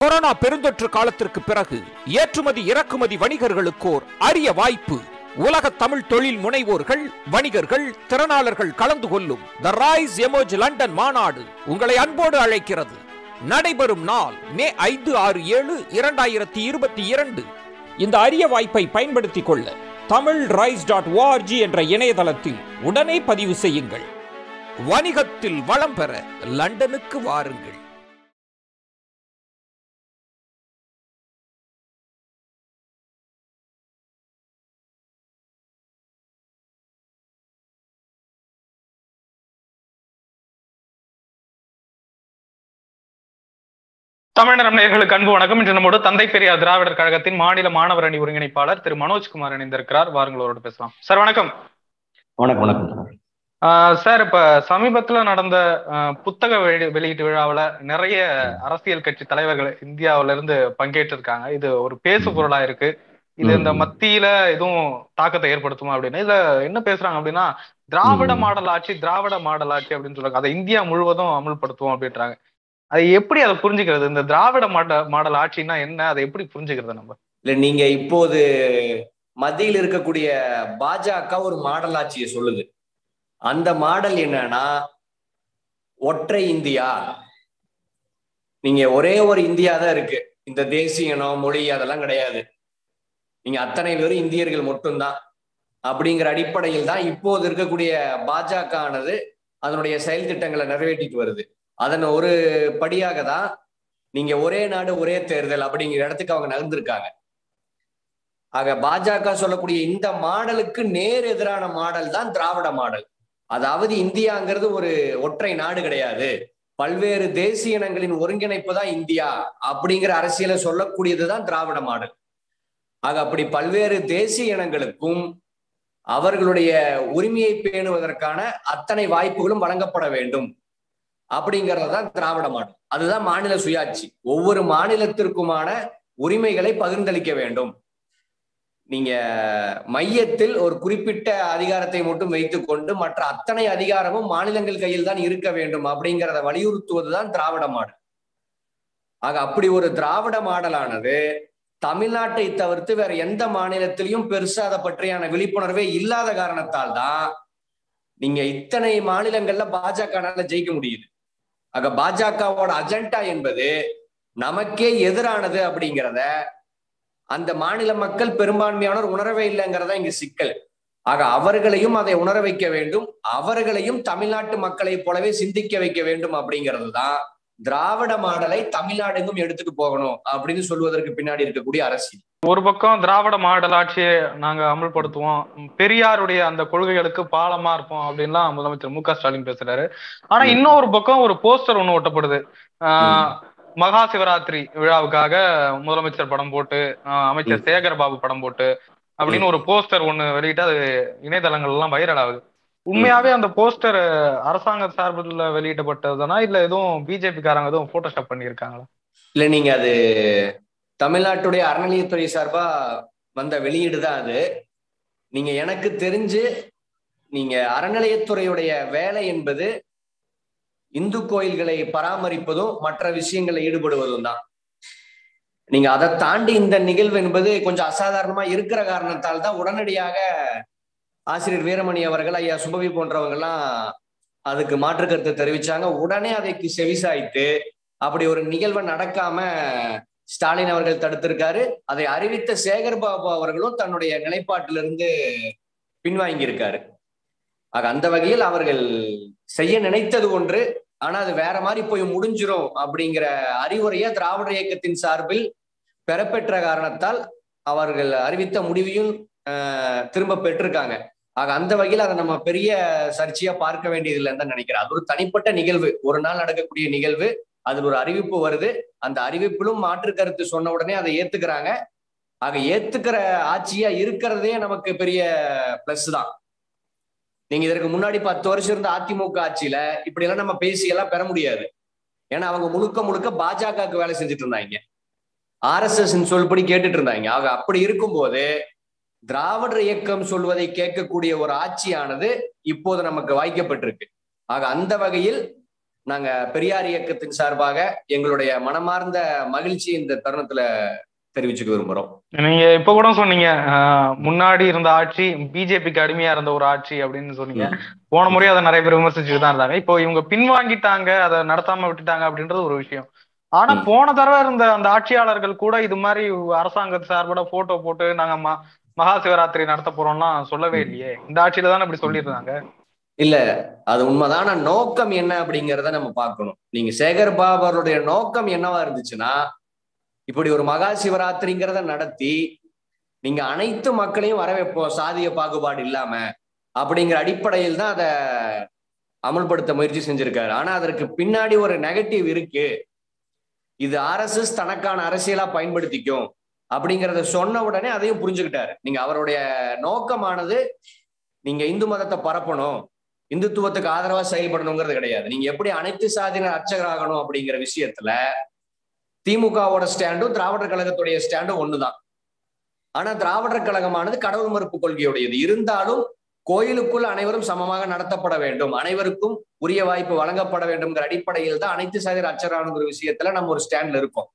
Corona பெருந்தொற்று காலத்திற்கு பிறகு ஏற்றுமதி இறக்குமதி வணிகர்களுக்கோர் அரிய வாய்ப்பு உலக தமிழ் தொழில் முனைவோர்கள் வணிகர்கள் திறனாளர்கள் கலந்து கொள்ளும் த ரைஸ் எமோஜ் லண்டன் மாநாடு உங்களை அன்போடு அழைக்கிறது நடைபெறும் நாள் மே ஐந்து ஆறு ஏழு இரண்டாயிரத்தி இருபத்தி இரண்டு இந்த அரிய வாய்ப்பை பயன்படுத்திக் கொள்ள தமிழ் ரைஸ் டாட் ஓஆர்ஜி என்ற இணையதளத்தில் உடனே பதிவு செய்யுங்கள் வணிகத்தில் வளம் பெற லண்டனுக்கு வாருங்கள் தமிழர் நேயர்களுக்கு அன்பு வணக்கம் இன்று நம்மோடு தந்தை பெரியார் திராவிடர் கழகத்தின் மாநில மாணவர் அணி ஒருங்கிணைப்பாளர் திரு மனோஜ்குமார் இணைந்திருக்கிறார் வாருங்கள் அவரோடு பேசலாம் சார் வணக்கம் வணக்கம் வணக்கம் ஆஹ் சார் இப்ப சமீபத்துல நடந்த ஆஹ் புத்தக வெளி வெளியீட்டு விழாவுல நிறைய அரசியல் கட்சி தலைவர்கள் இந்தியாவில இருந்து பங்கேற்று இருக்காங்க இது ஒரு பேசு பொருளா இருக்கு இது இந்த ம். மத்தியில எதுவும் தாக்கத்தை ஏற்படுத்துமா அப்படின்னு இதுல என்ன பேசுறாங்க அப்படின்னா திராவிட ம். மாடல் ஆட்சி திராவிட மாடல் ஆட்சி அப்படின்னு சொல்றாங்க அதை இந்தியா முழுவதும் அமல்படுத்துவோம் அப்படின்றாங்க அது எப்படி அதை புரிஞ்சுக்கிறது இந்த திராவிட மாடல் மாடல் ஆட்சின்னா என்ன அதை எப்படி புரிஞ்சுக்கிறது நம்ம இல்ல நீங்க இப்போது மத்தியில் இருக்கக்கூடிய பாஜக ஒரு மாடல் ஆட்சியை சொல்லுது அந்த மாடல் என்னன்னா ஒற்றை இந்தியா நீங்க ஒரே ஒரு இந்தியா தான் இருக்கு இந்த தேசிய இனம் மொழி அதெல்லாம் கிடையாது நீங்க அத்தனை பேரும் இந்தியர்கள் மட்டும்தான் அப்படிங்கிற அடிப்படையில் தான் இப்போது இருக்கக்கூடிய பாஜக ஆனது அதனுடைய செயல் திட்டங்களை நிறைவேற்றிட்டு வருது அதன் ஒரு படியாக தான் நீங்க ஒரே நாடு ஒரே தேர்தல் அப்படிங்கிற இடத்துக்கு அவங்க நகர்ந்திருக்காங்க ஆக பாஜக சொல்லக்கூடிய இந்த மாடலுக்கு நேர் எதிரான மாடல் தான் திராவிட மாடல் அதாவது இந்தியாங்கிறது ஒரு ஒற்றை நாடு கிடையாது பல்வேறு தேசிய இனங்களின் ஒருங்கிணைப்பு தான் இந்தியா அப்படிங்கிற அரசியலை சொல்லக்கூடியதுதான் திராவிட மாடல் ஆக அப்படி பல்வேறு தேசிய இனங்களுக்கும் அவர்களுடைய உரிமையை பேணுவதற்கான அத்தனை வாய்ப்புகளும் வழங்கப்பட வேண்டும் அப்படிங்கிறது தான் திராவிட மாடல் அதுதான் மாநில சுயாட்சி ஒவ்வொரு மாநிலத்திற்குமான உரிமைகளை பகிர்ந்தளிக்க வேண்டும் நீங்க மையத்தில் ஒரு குறிப்பிட்ட அதிகாரத்தை மட்டும் வைத்துக்கொண்டு மற்ற அத்தனை அதிகாரமும் மாநிலங்கள் கையில் தான் இருக்க வேண்டும் அப்படிங்கிறத வலியுறுத்துவதுதான் திராவிட மாடல் ஆக அப்படி ஒரு திராவிட மாடலானது தமிழ்நாட்டை தவிர்த்து வேற எந்த மாநிலத்திலையும் பெருசா அதை பற்றியான விழிப்புணர்வே இல்லாத காரணத்தால் தான் நீங்க இத்தனை மாநிலங்கள்ல பாஜகனால ஜெயிக்க முடியுது ஆக பாஜகவோட அஜெண்டா என்பது நமக்கே எதிரானது அப்படிங்கிறத அந்த மாநில மக்கள் பெரும்பான்மையானோர் உணரவே இல்லைங்கிறதா இங்க சிக்கல் ஆக அவர்களையும் அதை உணர வைக்க வேண்டும் அவர்களையும் தமிழ்நாட்டு மக்களைப் போலவே சிந்திக்க வைக்க வேண்டும் அப்படிங்கிறது தான் திராவிட மாடலை தமிழ்நாடு எங்கும் எடுத்துட்டு போகணும் அப்படின்னு சொல்வதற்கு பின்னாடி இருக்கக்கூடிய அரசியல் ஒரு பக்கம் திராவிட மாடல் ஆட்சியை நாங்க அமல்படுத்துவோம் பெரியாருடைய அந்த கொள்கைகளுக்கு பாலமா இருப்போம் அப்படின்லாம் முதலமைச்சர் மு க ஸ்டாலின் பேசுறாரு ஆனா ம். இன்னொரு பக்கம் ஒரு போஸ்டர் ஒண்ணு ஒட்டப்படுது ஆஹ் மகா சிவராத்திரி விழாவுக்காக முதலமைச்சர் படம் போட்டு ஆஹ் அமைச்சர் சேகர் பாபு படம் போட்டு அப்படின்னு ஒரு போஸ்டர் ஒண்ணு வெளியிட்டு அது இணையதளங்கள் எல்லாம் வைரல் ஆகுது உண்மையாவே அந்த போஸ்டர் அரசாங்க சார்பில் வெளியிடப்பட்டதுதானா இல்ல எதுவும் பிஜேபி காரங்க எதுவும் போட்டோஷாப் பண்ணியிருக்காங்களா இல்ல நீங்க அது தமிழ்நாட்டுடைய அறநிலையத்துறை சார்பா வந்த வெளியீடு தான் அது நீங்க எனக்கு தெரிஞ்சு நீங்க அறநிலையத்துறையுடைய வேலை என்பது இந்து கோயில்களை பராமரிப்பதும் மற்ற விஷயங்களில் ஈடுபடுவதும் தான் நீங்க அதை தாண்டி இந்த நிகழ்வு என்பது கொஞ்சம் அசாதாரணமா இருக்கிற காரணத்தால் தான் உடனடியாக ஆசிரியர் வீரமணி அவர்கள் ஐயா சுபவி போன்றவங்க எல்லாம் அதுக்கு மாற்று கருத்து தெரிவிச்சாங்க உடனே அதைக்கு செவிசாய்த்து அப்படி ஒரு நிகழ்வை நடக்காம ஸ்டாலின் அவர்கள் தடுத்திருக்காரு அதை அறிவித்த சேகர் பாபு அவர்களும் தன்னுடைய நிலைப்பாட்டிலிருந்து பின்வாங்கி இருக்காரு ஆக அந்த வகையில் அவர்கள் செய்ய நினைத்தது ஒன்று ஆனா அது வேற மாதிரி போய் முடிஞ்சிரும் அப்படிங்கிற அறிவுரையை திராவிட இயக்கத்தின் சார்பில் பெறப்பெற்ற காரணத்தால் அவர்கள் அறிவித்த முடிவையும் ஆஹ், திரும்ப பெற்றிருக்காங்க ஆக அந்த வகையில் அதை நம்ம பெரிய சர்ச்சையா பார்க்க வேண்டியதில்லைன்னு தான் நினைக்கிறேன் அது ஒரு தனிப்பட்ட நிகழ்வு ஒரு நாள் நடக்கக்கூடிய நிகழ்வு அதில் ஒரு அறிவிப்பு வருது அந்த அறிவிப்பிலும் மாற்று கருத்து சொன்ன உடனே அதை ஏத்துக்கிறாங்க ஆக ஏத்துக்கிற ஆட்சியா இருக்கிறதே நமக்கு பெரிய பிளஸ் தான் நீங்க இதற்கு முன்னாடி பத்து வருஷம் இருந்த அதிமுக ஆட்சியில இப்படி எல்லாம் நம்ம பேசி எல்லாம் பெற முடியாது ஏன்னா அவங்க முழுக்க முழுக்க பாஜகவுக்கு வேலை செஞ்சுட்டு இருந்தாங்க ஆர்எஸ்எஸ் சொல்படி கேட்டுட்டு இருந்தாங்க ஆக அப்படி இருக்கும்போது திராவிடர் இயக்கம் சொல்வதை கேட்கக்கூடிய ஒரு ஆட்சியானது இப்போது நமக்கு வாய்க்கப்பட்டிருக்கு ஆக அந்த வகையில் நாங்க பெரியார் இயக்கத்தின் சார்பாக எங்களுடைய மனமார்ந்த மகிழ்ச்சி இந்த தருணத்துல தெரிவிச்சுக்க விரும்புறோம் நீங்க இப்ப கூட சொன்னீங்க ஆஹ், முன்னாடி இருந்த ஆட்சி பிஜேபிக்கு அடிமையா இருந்த ஒரு ஆட்சி அப்படின்னு சொன்னீங்க போன முறை அதை நிறைய பேர் விமர்சிச்சுட்டு தான் இருந்தாங்க இப்போ இவங்க பின்வாங்கிட்டாங்க அதை நடத்தாம விட்டுட்டாங்க அப்படின்றது ஒரு விஷயம் ஆனா ம். போன தடவை இருந்த அந்த ஆட்சியாளர்கள் கூட இது மாதிரி அரசாங்கத்து சார்போட போட்டோ போட்டு நாங்க ம- மகா சிவராத்திரி நடத்த போறோம்லாம் சொல்லவே இல்லையே இந்த ஆட்சியில தானே இப்படி சொல்லியிருந்தாங்க இல்ல அது உண்மைதான் ஆனா நோக்கம் என்ன அப்படிங்கறத நம்ம பார்க்கணும் நீங்க சேகர் பாபு அவருடைய நோக்கம் என்னவா இருந்துச்சுன்னா இப்படி ஒரு மகா சிவராத்திரிங்கிறத நடத்தி நீங்க அனைத்து மக்களையும் வர வைப்போம் சாதிய பாகுபாடு இல்லாம அப்படிங்கிற அடிப்படையில் தான் அதை அமல்படுத்த முயற்சி செஞ்சிருக்காரு ஆனா அதற்கு பின்னாடி ஒரு நெகட்டிவ் இருக்கு இது ஆர்எஸ்எஸ் தனக்கான அரசியலா பயன்படுத்திக்கும் அப்படிங்கறத சொன்ன உடனே அதையும் புரிஞ்சுக்கிட்டாரு நீங்க அவருடைய நோக்கமானது நீங்க இந்து மதத்தை பரப்பணும் இந்துத்துவத்துக்கு ஆதரவா செயல்படணுங்கிறது கிடையாது நீங்க எப்படி அனைத்து சாதியினர் அர்ச்சகராகணும் அப்படிங்கிற விஷயத்துல திமுகவோட ஸ்டாண்டும் திராவிடர் கழகத்துடைய ஸ்டாண்டும் ஒண்ணுதான் ஆனா திராவிடர் கழகமானது கடவுள் மறுப்பு கொள்கையுடையது இருந்தாலும் கோயிலுக்குள் அனைவரும் சமமாக நடத்தப்பட வேண்டும் அனைவருக்கும் உரிய வாய்ப்பு வழங்கப்பட வேண்டும்ங்கிற அடிப்படையில் தான் அனைத்து சாதியர் அர்ச்சகராகணுங்கிற விஷயத்துல நம்ம ஒரு ஸ்டாண்ட்ல இருக்கோம்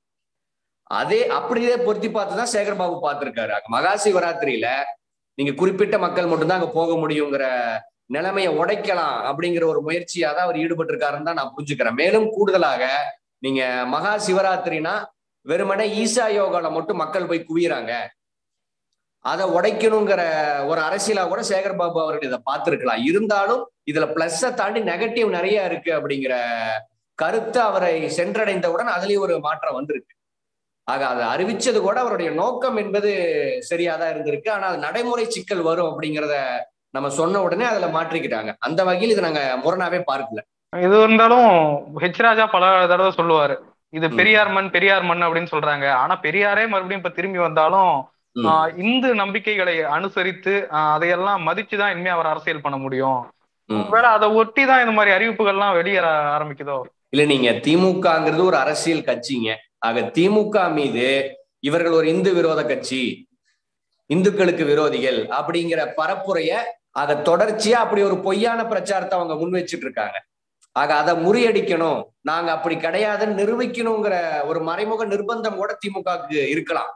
அதே அப்படியே பொருத்தி பார்த்து தான் சேகர்பாபு பார்த்திருக்காரு அங்க மகா சிவராத்திரியில நீங்க குறிப்பிட்ட மக்கள் மட்டும்தான் அங்க போக முடியுங்கிற நிலைமையை உடைக்கலாம் அப்படிங்கிற ஒரு முயற்சியா தான் அவர் ஈடுபட்டு இருக்காருன்னு தான் நான் புரிஞ்சுக்கிறேன் மேலும் கூடுதலாக நீங்க மகா சிவராத்திரினா வெறுமனே ஈசா யோகால மட்டும் மக்கள் போய் குவியறாங்க அதை உடைக்கணுங்கிற ஒரு அரசியலா கூட சேகர் பாபு அவர்கள் இதை பார்த்திருக்கலாம் இருந்தாலும் இதுல பிளஸ்ஸை தாண்டி நெகட்டிவ் நிறைய இருக்கு அப்படிங்கிற கருத்து அவரை சென்றடைந்தவுடன் அதுலயும் ஒரு மாற்றம் வந்திருக்கு ஆக அதை அறிவிச்சது கூட அவருடைய நோக்கம் என்பது சரியாதான் இருந்திருக்கு ஆனா அது நடைமுறை சிக்கல் வரும் அப்படிங்கிறத நம்ம சொன்ன உடனே அதுல மாற்றிக்கிட்டாங்க அந்த வகையில் இதை நாங்க முரணாவே பார்க்கல இது இருந்தாலும் ஹெச் ராஜா பல தடவை சொல்லுவாரு இது ம். பெரியார் மண் பெரியார் மண் அப்படின்னு சொல்றாங்க ஆனா பெரியாரே மறுபடியும் இப்ப திரும்பி வந்தாலும் ம். ஆஹ் இந்து நம்பிக்கைகளை அனுசரித்து ஆஹ் அதையெல்லாம் மதிச்சுதான் இனிமே அவர் அரசியல் பண்ண முடியும் ம். ஒருவேளை அதை ஒட்டி தான் இந்த மாதிரி அறிவிப்புகள்லாம் வெளியேற ஆரம்பிக்குதோ இல்ல நீங்க திமுகங்கிறது ஒரு அரசியல் கட்சிங்க ஆக திமுக மீது இவர்கள் ஒரு இந்து விரோத கட்சி இந்துக்களுக்கு விரோதிகள் அப்படிங்கிற பரப்புரைய அத தொடர்ச்சியா அப்படி ஒரு பொய்யான பிரச்சாரத்தை அவங்க முன் வச்சிட்டு இருக்காங்க ஆக அதை முறியடிக்கணும் நாங்க அப்படி கிடையாதுன்னு நிரூபிக்கணுங்கிற ஒரு மறைமுக நிர்பந்தம் கூட திமுகவுக்கு இருக்கலாம்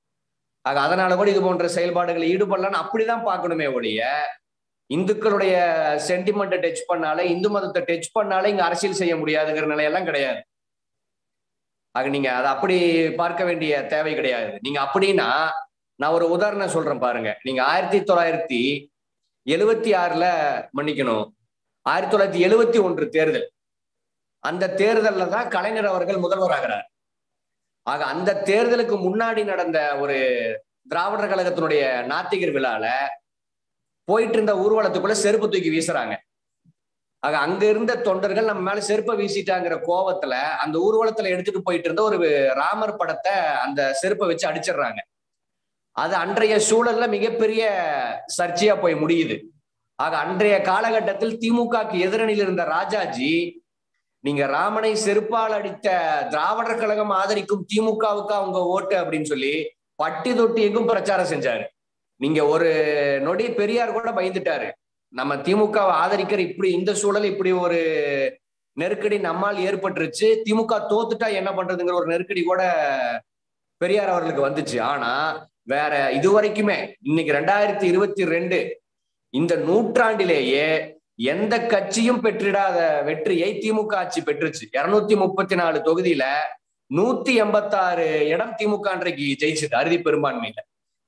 ஆக அதனால கூட இது போன்ற செயல்பாடுகளில் ஈடுபடலாம்னு அப்படிதான் பார்க்கணுமே ஒழிய இந்துக்களுடைய சென்டிமெண்ட்டை டச் பண்ணாலே இந்து மதத்தை டச் பண்ணாலே இங்க அரசியல் செய்ய முடியாதுங்கிற நிலையெல்லாம் கிடையாது ஆக நீங்க அதை அப்படி பார்க்க வேண்டிய தேவை கிடையாது நீங்க அப்படின்னா நான் ஒரு உதாரணம் சொல்றேன் பாருங்க நீங்க ஆயிரத்தி தொள்ளாயிரத்தி எழுவத்தி ஆறுல மன்னிக்கணும் ஆயிரத்தி தொள்ளாயிரத்தி எழுவத்தி ஒன்று தேர்தல் அந்த தேர்தல்ல தான் கலைஞர் அவர்கள் முதல்வராகிறார் ஆக அந்த தேர்தலுக்கு முன்னாடி நடந்த ஒரு திராவிடர் கழகத்தினுடைய நாத்திகர் விழால போயிட்டு இருந்த ஊர்வலத்துக்குள்ள செருப்பு தூக்கி வீசுறாங்க ஆக அங்க இருந்த தொண்டர்கள் நம்ம மேல செருப்பை வீசிட்டாங்கிற கோவத்துல அந்த ஊர்வலத்துல எடுத்துட்டு போயிட்டு இருந்த ஒரு ராமர் படத்தை அந்த செருப்பை வச்சு அடிச்சிடுறாங்க அது அன்றைய சூழல்ல மிகப்பெரிய சர்ச்சையா போய் முடியுது ஆக அன்றைய காலகட்டத்தில் திமுகக்கு எதிரணியில் இருந்த ராஜாஜி நீங்க ராமனை செருப்பால் அடித்த திராவிடர் கழகம் ஆதரிக்கும் திமுகவுக்கு அவங்க ஓட்டு அப்படின்னு சொல்லி பட்டி தொட்டி எங்கும் பிரச்சாரம் செஞ்சாரு நீங்க ஒரு நொடி பெரியார் கூட பயந்துட்டாரு நம்ம திமுகவை ஆதரிக்கிற இப்படி இந்த சூழல் இப்படி ஒரு நெருக்கடி நம்மால் ஏற்பட்டுருச்சு திமுக தோத்துட்டா என்ன பண்றதுங்கிற ஒரு நெருக்கடி கூட பெரியார் அவர்களுக்கு வந்துச்சு ஆனா வேற இது வரைக்குமே இன்னைக்கு ரெண்டாயிரத்தி இருபத்தி ரெண்டு இந்த நூற்றாண்டிலேயே எந்த கட்சியும் பெற்றிடாத வெற்றியை திமுக ஆட்சி பெற்றுச்சு இருநூத்தி முப்பத்தி நாலு தொகுதியில நூத்தி எண்பத்தாறு இடம் திமுக அன்றைக்கு ஜெயிச்சுது அறுதி பெரும்பான்மையில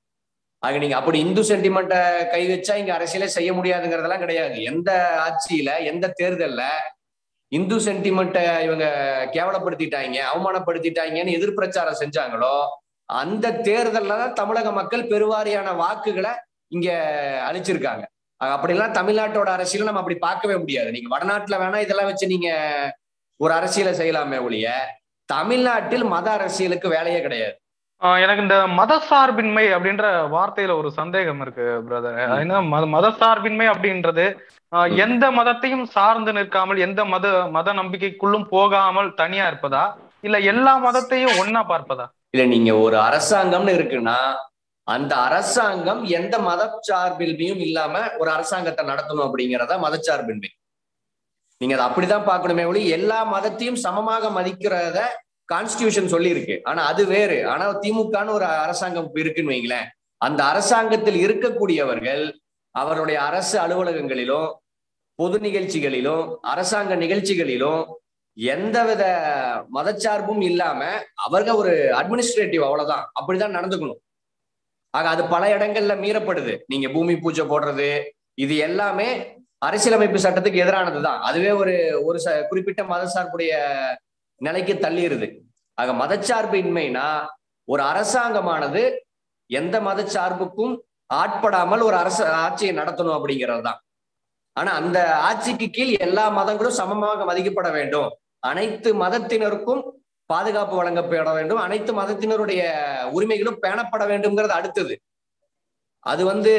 ஆக நீங்க அப்படி இந்து சென்டிமெண்ட்டை கை வச்சா இங்க அரசியலே செய்ய முடியாதுங்கிறதெல்லாம் கிடையாது எந்த ஆட்சியில எந்த தேர்தல்ல இந்து சென்டிமெண்ட்டை இவங்க கேவலப்படுத்திட்டாங்க அவமானப்படுத்திட்டாங்கன்னு எதிர்பிரச்சாரம் செஞ்சாங்களோ அந்த தேர்தல்ல தான் தமிழக மக்கள் பெருவாரியான வாக்குகளை இங்க அளிச்சிருக்காங்க அப்படிலாம் தமிழ்நாட்டோட அரசியல நம்ம அப்படி பார்க்கவே முடியாது நீங்க வடநாட்டுல வேணா இதெல்லாம் வச்சு நீங்க ஒரு அரசியலை செய்யலாமே ஒழிய தமிழ்நாட்டில் மத அரசியலுக்கு வேலையே கிடையாது எனக்கு இந்த மத சார்பின்மை அப்படின்ற வார்த்தையில ஒரு சந்தேகம் இருக்கு பிரதர் ஏன்னா மத சார்பின்மை அப்படின்றது எந்த மதத்தையும் சார்ந்து நிற்காமல் எந்த மத மத நம்பிக்கைக்குள்ளும் போகாமல் தனியா இருப்பதா இல்ல எல்லா மதத்தையும் ஒன்னா பார்ப்பதா இல்ல நீங்க ஒரு அரசாங்கம்னு இருக்குன்னா அந்த அரசாங்கம் எந்த மத சார்பின்மையும் இல்லாம ஒரு அரசாங்கத்தை நடத்தணும் அப்படிங்கிறத மதச்சார்பின்மை நீங்க அதை அப்படிதான் பார்க்கணுமே ஒளி எல்லா மதத்தையும் சமமாக மதிக்கிறத கான்ஸ்டியூஷன் சொல்லி இருக்கு ஆனா அது வேறு ஆனா திமுகன்னு ஒரு அரசாங்கம் இப்ப இருக்குன்னு வைங்களேன் அந்த அரசாங்கத்தில் இருக்கக்கூடியவர்கள் அவருடைய அரசு அலுவலகங்களிலும் பொது நிகழ்ச்சிகளிலும் அரசாங்க நிகழ்ச்சிகளிலும் எந்தவித மதச்சார்பும் இல்லாம அவர்கள் ஒரு அட்மினிஸ்ட்ரேட்டிவ் அவ்வளவுதான் அப்படிதான் நடந்துக்கணும் ஆக அது பல இடங்கள்ல மீறப்படுது நீங்க பூமி பூஜை போடுறது இது எல்லாமே அரசியலமைப்பு சட்டத்துக்கு எதிரானதுதான் அதுவே ஒரு ஒரு ச குறிப்பிட்ட மதசார்புடைய நிலைக்கு தள்ளிடுது ஆக மதச்சார்பு இன்மைனா ஒரு அரசாங்கமானது எந்த மதச்சார்புக்கும் ஆட்படாமல் ஒரு அரசு ஆட்சியை நடத்தணும் அப்படிங்கிறது தான் ஆனா அந்த ஆட்சிக்கு கீழ் எல்லா மதங்களும் சமமாக மதிக்கப்பட வேண்டும் அனைத்து மதத்தினருக்கும் பாதுகாப்பு வழங்கப்பட வேண்டும் அனைத்து மதத்தினருடைய உரிமைகளும் பேணப்பட வேண்டும்ங்கிறது அடுத்தது அது வந்து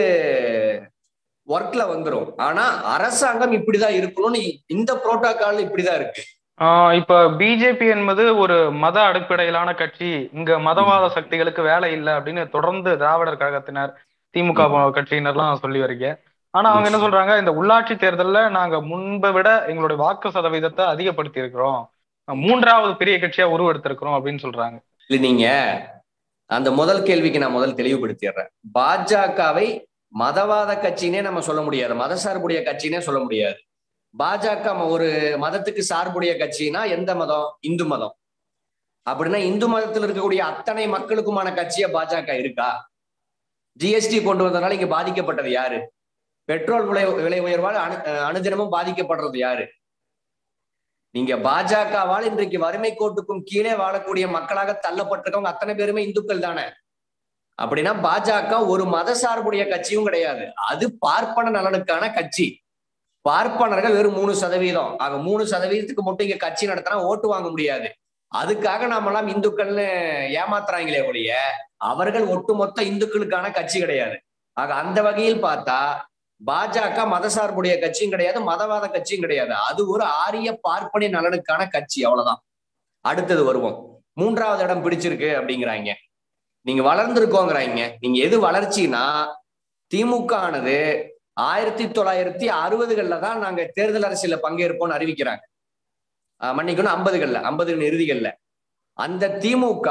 ஒர்க்ல வந்துரும் ஆனா அரசாங்கம் இப்படிதான் இருக்கணும்னு இந்த புரோட்டோகால் இப்படிதான் இருக்கு ஆஹ் இப்ப பிஜேபி என்பது ஒரு மத அடிப்படையிலான கட்சி இங்க மதவாத சக்திகளுக்கு வேலை இல்லை அப்படின்னு தொடர்ந்து திராவிடர் கழகத்தினர் திமுக கட்சியினர்லாம் சொல்லி வரீங்க ஆனா அவங்க என்ன சொல்றாங்க இந்த உள்ளாட்சி தேர்தல்ல நாங்க முன்பை விட எங்களுடைய வாக்கு சதவீதத்தை அதிகப்படுத்தி இருக்கிறோம் மூன்றாவது பெரிய கட்சியா உருவெடுத்திருக்கிறோம் அப்படின்னு சொல்றாங்க இல்ல நீங்க அந்த முதல் கேள்விக்கு நான் முதல் தெளிவுபடுத்திடுறேன் பாஜகவை மதவாத கட்சினே நம்ம சொல்ல முடியாது மத சார்புடைய கட்சினே சொல்ல முடியாது பாஜக ஒரு மதத்துக்கு சார்புடைய கட்சினா எந்த மதம் இந்து மதம் அப்படின்னா இந்து மதத்தில் இருக்கக்கூடிய அத்தனை மக்களுக்குமான கட்சியா பாஜக இருக்கா ஜிஎஸ்டி கொண்டு வந்ததுனால இங்க பாதிக்கப்பட்டது யாரு பெட்ரோல் விலை விலை உயர்வால் அணு அனுதினமும் பாதிக்கப்படுறது யாரு நீங்க பாஜகவால் இன்றைக்கு வறுமை கோட்டுக்கும் கீழே வாழக்கூடிய மக்களாக தள்ளப்பட்டிருக்கவங்க அத்தனை பேருமே இந்துக்கள் தானே அப்படின்னா பாஜக ஒரு மத சார்புடைய கட்சியும் கிடையாது அது பார்ப்பன நலனுக்கான கட்சி பார்ப்பனர்கள் வெறும் மூணு சதவீதம் ஆக மூணு சதவீதத்துக்கு மட்டும் இங்க கட்சி நடத்தினா ஓட்டு வாங்க முடியாது அதுக்காக நாமெல்லாம் இந்துக்கள்னு ஏமாத்துறாங்களே ஒழிய அவர்கள் ஒட்டுமொத்த இந்துக்களுக்கான கட்சி கிடையாது ஆக அந்த வகையில் பார்த்தா பாஜக மதசார்புடைய கட்சியும் கிடையாது மதவாத கட்சியும் கிடையாது அது ஒரு ஆரிய பார்ப்பனை நலனுக்கான கட்சி அவ்வளவுதான் அடுத்தது வருவோம் மூன்றாவது இடம் பிடிச்சிருக்கு அப்படிங்கிறாங்க நீங்க வளர்ந்துருக்கோங்கிறாங்க நீங்க எது வளர்ச்சினா திமுக ஆனது ஆயிரத்தி தொள்ளாயிரத்தி அறுபதுகள்ல தான் நாங்க தேர்தல் அரசியல பங்கேற்போம்னு அறிவிக்கிறாங்க மன்னிக்கணும் ஐம்பதுகள்ல ஐம்பது இறுதிகள்ல அந்த திமுக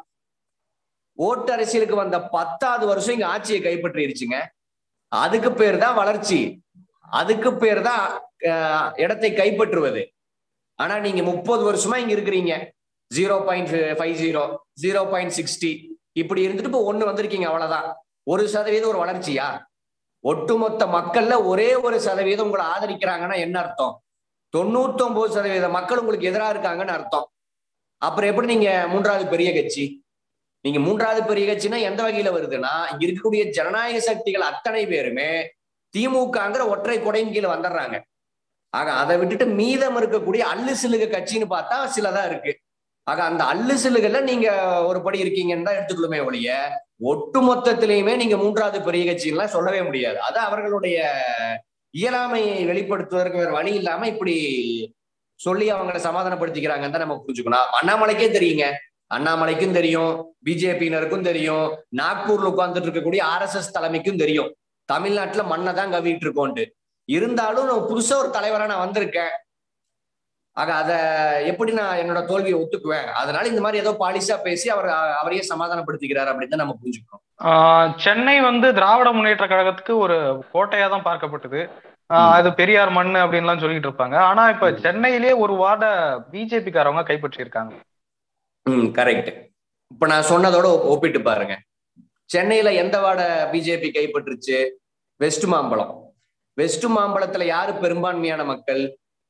ஓட்டு அரசியலுக்கு வந்த பத்தாவது வருஷம் இங்க ஆட்சியை கைப்பற்றிருச்சுங்க அதுக்கு பேர் தான் வளர்ச்சி அதுக்கு பேர் தான் இடத்தை கைப்பற்றுவது ஆனா நீங்க முப்பது வருஷமா இங்க இருக்கிறீங்க zero point five zero zero point sixty இப்படி இருந்துட்டு இப்போ ஒண்ணு வந்திருக்கீங்க அவ்வளவுதான் ஒரு சதவீதம் ஒரு வளர்ச்சியா ஒட்டுமொத்த மக்கள்ல ஒரே ஒரு சதவீதம் உங்களை ஆதரிக்கிறாங்கன்னா என்ன அர்த்தம் தொண்ணூத்தி ஒன்பது சதவீத மக்கள் உங்களுக்கு எதிராக இருக்காங்கன்னு அர்த்தம் அப்புறம் எப்படி நீங்க மூன்றாவது பெரிய கட்சி நீங்க மூன்றாவது பெரிய கட்சினா எந்த வகையில வருதுன்னா இங்க இருக்கக்கூடிய ஜனநாயக சக்திகள் அத்தனை பேருமே திமுகங்கிற ஒற்றை கொடையின் கீழே வந்துடுறாங்க ஆக அதை விட்டுட்டு மீதம் இருக்கக்கூடிய அல்லு சிலுக கட்சின்னு பார்த்தா சிலதான் இருக்கு ஆக அந்த அல்லு சிலுகள்ல நீங்க ஒரு படி இருக்கீங்கன்னு தான் எடுத்துக்கணுமே ஒழிய ஒட்டு மொத்தத்திலையுமே நீங்க மூன்றாவது பெரிய கட்சின்லாம் சொல்லவே முடியாது அது அவர்களுடைய இயலாமையை வெளிப்படுத்துவதற்கு வேற வழி இல்லாம இப்படி சொல்லி அவங்களை சமாதானப்படுத்திக்கிறாங்கன்னு தான் நம்ம புரிஞ்சுக்கணும் அண்ணாமலைக்கே தெரியுங்க அண்ணாமலைக்கும் தெரியும் பிஜேபியினருக்கும் தெரியும் நாக்பூர்ல உட்கார்ந்துட்டு இருக்கக்கூடிய ஆர் எஸ் எஸ் தலைமைக்கும் தெரியும் தமிழ்நாட்டுல மண்ணை தான் கவிட்டு இருக்கோன்ட்டு இருந்தாலும் நான் புதுசா ஒரு தலைவரா நான் வந்திருக்கேன் ஆக அத எப்படி நான் என்னோட தோல்வியை ஒத்துக்குவேன் அதனால இந்த மாதிரி ஏதோ பாலிசா பேசி அவர் அவரையே சமாதானப்படுத்திக்கிறார் அப்படின்னு தான் நம்ம புரிஞ்சுக்கணும் சென்னை வந்து திராவிட முன்னேற்ற கழகத்துக்கு ஒரு கோட்டையா தான் பார்க்கப்பட்டது அது பெரியார் மண் அப்படின்லாம் சொல்லிட்டு இருப்பாங்க ஆனா இப்ப சென்னையிலேயே ஒரு வார்ட பிஜேபி காரவங்க கைப்பற்றி இருக்காங்க ம் கரெக்ட் இப்ப நான் சொன்னதோட ஒப்பிட்டு பாருங்க சென்னையில எந்த வார்ட பிஜேபி கைப்பற்றுச்சு வெஸ்ட் மாம்பழம் வெஸ்ட் மாம்பழத்துல யாரு பெரும்பான்மையான மக்கள்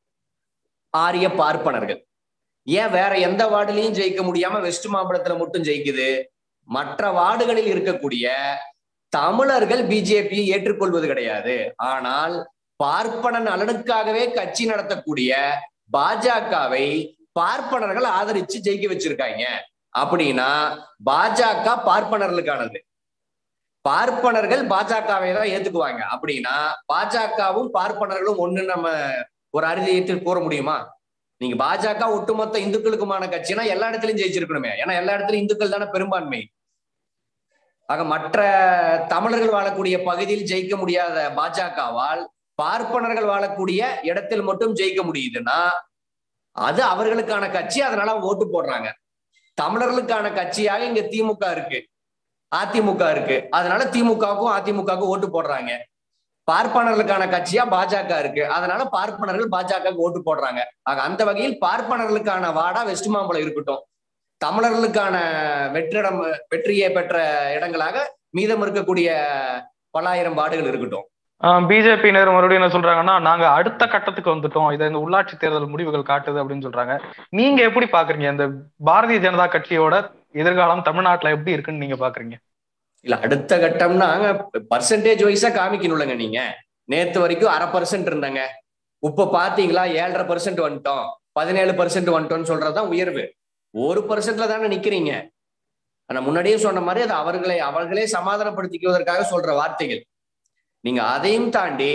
ஆரிய பார்ப்பனர்கள் ஏன் வேற எந்த வார்டுலையும் ஜெயிக்க முடியாம வெஸ்ட் மாம்பழத்துல மட்டும் ஜெயிக்குது மற்ற வார்டுகளில் இருக்கக்கூடிய தமிழர்கள் பிஜேபியை ஏற்றுக்கொள்வது கிடையாது ஆனால் பார்ப்பன நலனுக்காகவே கட்சி நடத்தக்கூடிய பாஜகவை பார்ப்பனர்கள் ஆதரிச்சு ஜெயிக்க வச்சிருக்காங்க அப்படின்னா பாஜக பார்ப்பனர்களுக்கானது பார்ப்பனர்கள் பாஜகவை தான் ஏத்துக்குவாங்க அப்படின்னா பாஜகவும் பார்ப்பனர்களும் ஒண்ணு நம்ம ஒரு அறுதியத்தை கூற முடியுமா நீங்க பாஜக ஒட்டுமொத்த இந்துக்களுக்குமான கட்சினா எல்லா இடத்துலயும் ஜெயிச்சிருக்கணுமே ஏன்னா எல்லா இடத்துலயும் இந்துக்கள் தானே பெரும்பான்மை ஆக மற்ற தமிழர்கள் வாழக்கூடிய பகுதியில் ஜெயிக்க முடியாத பாஜகவால் பார்ப்பனர்கள் வாழக்கூடிய இடத்தில் மட்டும் ஜெயிக்க முடியுதுன்னா அது அவர்களுக்கான கட்சி அதனால அவங்க ஓட்டு போடுறாங்க தமிழர்களுக்கான கட்சியாக இங்க திமுக இருக்கு அதிமுக இருக்கு அதனால திமுகவுக்கும் அதிமுகவுக்கும் ஓட்டு போடுறாங்க பார்ப்பனர்களுக்கான கட்சியா பாஜக இருக்கு அதனால பார்ப்பனர்கள் பாஜக ஓட்டு போடுறாங்க ஆக அந்த வகையில் பார்ப்பனர்களுக்கான வாடா வெஸ்ட் மாம்பலம் இருக்கட்டும் தமிழர்களுக்கான வெற்றிடம் வெற்றியை பெற்ற இடங்களாக மீதம் இருக்கக்கூடிய பல்லாயிரம் வார்டுகள் இருக்கட்டும் பிஜேபியினர் மறுபடியும் என்ன சொல்றாங்கன்னா நாங்க அடுத்த கட்டத்துக்கு வந்துட்டோம் இதை இந்த உள்ளாட்சி தேர்தல் முடிவுகள் காட்டுது அப்படின்னு சொல்றாங்க நீங்க எப்படி பாக்குறீங்க இந்த பாரதிய ஜனதா கட்சியோட எதிர்காலம் தமிழ்நாட்டுல எப்படி இருக்குன்னு நீங்க பாக்குறீங்க இல்ல அடுத்த கட்டம்னா பர்சன்டேஜ் வைஸா காமிக்கணும்லங்க நீங்க நேத்து வரைக்கும் அரை பர்சன்ட் இருந்தாங்க இப்ப பாத்தீங்களா ஏழரை பர்சன்ட் வந்துட்டோம் பதினேழு பர்சன்ட் வந்துட்டோம்னு சொல்றதுதான் உயர்வு ஒரு பர்சன்ட்ல தானே நிக்கிறீங்க ஆனா முன்னாடியே சொன்ன மாதிரி அது அவர்களை அவர்களே சமாதானப்படுத்திக்குவதற்காக சொல்ற வார்த்தைகள் நீங்க அதையும் தாண்டி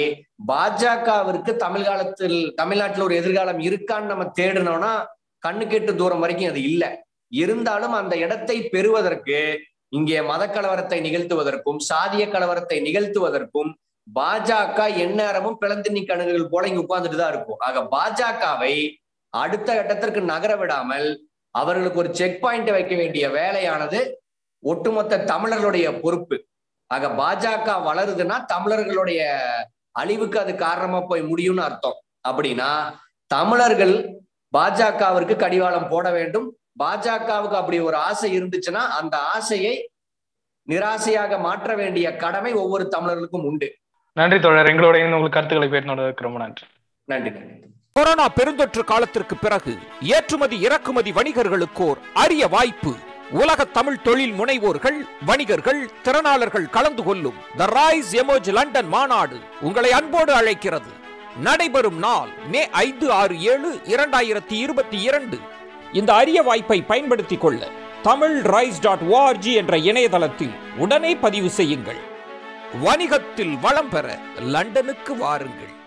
பாஜகவிற்கு தமிழ் காலத்தில் தமிழ்நாட்டில் ஒரு எதிர்காலம் இருக்கான்னு நம்ம தேடினோம்னா கண்ணு கெட்டு தூரம் வரைக்கும் அது இல்லை இருந்தாலும் அந்த இடத்தை பெறுவதற்கு இங்கே மத கலவரத்தை நிகழ்த்துவதற்கும் சாதிய கலவரத்தை நிகழ்த்துவதற்கும் பாஜக எந்நேரமும் பிளந்தினி கணுகுகள் போல இங்க உட்கார்ந்துட்டு தான் இருக்கும் ஆக பாஜகவை அடுத்த கட்டத்திற்கு நகர விடாமல் அவர்களுக்கு ஒரு செக் பாயிண்ட் வைக்க வேண்டிய வேலையானது ஒட்டுமொத்த தமிழர்களுடைய பொறுப்பு ஆக பாஜக வளருதுன்னா தமிழர்களுடைய அழிவுக்கு அது காரணமா போய் முடியும்னு அர்த்தம் அப்படின்னா தமிழர்கள் பாஜகவிற்கு கடிவாளம் போட வேண்டும் பாஜகவுக்கு அப்படி ஒரு ஆசை இருந்துச்சுன்னா அந்த ஆசையை நிராசையாக மாற்ற வேண்டிய கடமை ஒவ்வொரு தமிழர்களுக்கும் உண்டு நன்றி தோழர் எங்களோட இருந்து உங்களுக்கு கருத்துக்களை பேசினதுக்கு ரொம்ப நன்றி நன்றி நன்றி கொரோனா பெருந்தொற்று காலத்திற்கு பிறகு ஏற்றுமதி இறக்குமதி வணிகர்களுக்கோர் அரிய வாய்ப்பு உலக தமிழ் தொழில் முனைவோர்கள் வணிகர்கள் திறனாளர்கள் கலந்து கொள்ளும் த ரைஸ் எமோஜ் லண்டன் மாநாடு உங்களை அன்போடு அழைக்கிறது நடைபெறும் நாள் மே ஐந்து ஆறு ஏழு இரண்டாயிரத்தி இருபத்தி இரண்டு இந்த அரிய வாய்ப்பை பயன்படுத்திக் கொள்ள தமிழ் ரைஸ் டாட் ஓஆர்ஜி என்ற இணையதளத்தில் உடனே பதிவு செய்யுங்கள் வணிகத்தில் வளம் பெற லண்டனுக்கு வாருங்கள்